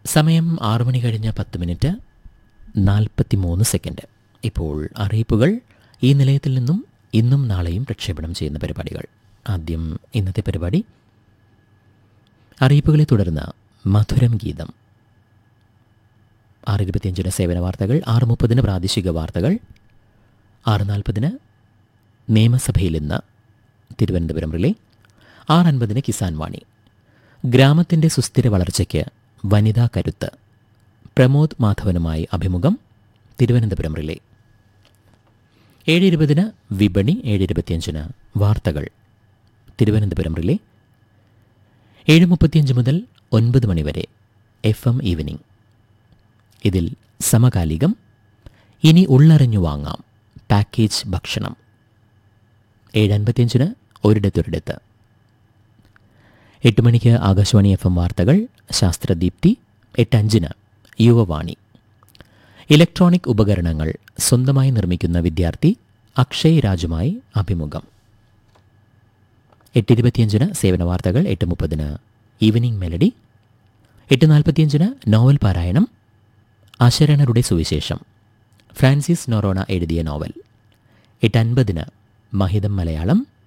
സമയം ആറു മണി കഴിഞ്ഞ പത്ത് മിനിറ്റ് നാൽപ്പത്തി മൂന്ന് സെക്കൻഡ് ഇപ്പോൾ അറിയിപ്പുകൾ ഈ നിലയത്തിൽ നിന്നും ഇന്നും നാളെയും പ്രക്ഷേപണം ചെയ്യുന്ന പരിപാടികൾ ആദ്യം ഇന്നത്തെ പരിപാടി അറിയിപ്പുകളെ തുടർന്ന് മധുരം ഗീതം ആറ് ഇരുപത്തിയഞ്ചിന് സേവന വാർത്തകൾ ആറ് മുപ്പതിന് പ്രാദേശിക വാർത്തകൾ ആറ് നാൽപ്പതിന് നിയമസഭയിൽ ഇന്ന് തിരുവനന്തപുരം റിലേ ആറ് അൻപതിന് കിസാൻ വാണി ഗ്രാമത്തിൻ്റെ സുസ്ഥിര വളർച്ചയ്ക്ക് വനിതാ കരുത്ത് പ്രമോദ് മാധവനുമായി അഭിമുഖം തിരുവനന്തപുരം റിലേ ഏഴ് ഇരുപതിന് വിപണി ഏഴ് ഇരുപത്തിയഞ്ചിന് വാർത്തകൾ തിരുവനന്തപുരം റിലേ ഏഴ് മുപ്പത്തിയഞ്ച് മുതൽ ഒൻപത് മണിവരെ എഫ് എം ഈവനിംഗ് ഇതിൽ സമകാലികം ഇനി ഉള്ളറിഞ്ഞു വാങ്ങാം പാക്കേജ് ഭക്ഷണം ഏഴ് അൻപത്തിയഞ്ചിന് ഒരിടത്തൊരിടത്ത് എട്ട് മണിക്ക് ആകാശവാണി എഫ് എം വാർത്തകൾ ശാസ്ത്രദീപ്തി എട്ട് അഞ്ചിന് യുവവാണി ഇലക്ട്രോണിക് ഉപകരണങ്ങൾ സ്വന്തമായി നിർമ്മിക്കുന്ന വിദ്യാർത്ഥി അക്ഷയ് രാജുമായി അഭിമുഖം എട്ട് ഇരുപത്തിയഞ്ചിന് സേവന വാർത്തകൾ എട്ട് മുപ്പതിന് ഈവനിംഗ് മെലഡി എട്ട് നാൽപ്പത്തിയഞ്ചിന് നോവൽ പാരായണം അശരണരുടെ സുവിശേഷം ഫ്രാൻസിസ് നൊറോണ എഴുതിയ നോവൽ എട്ട് അൻപതിന് മഹിതം മലയാളം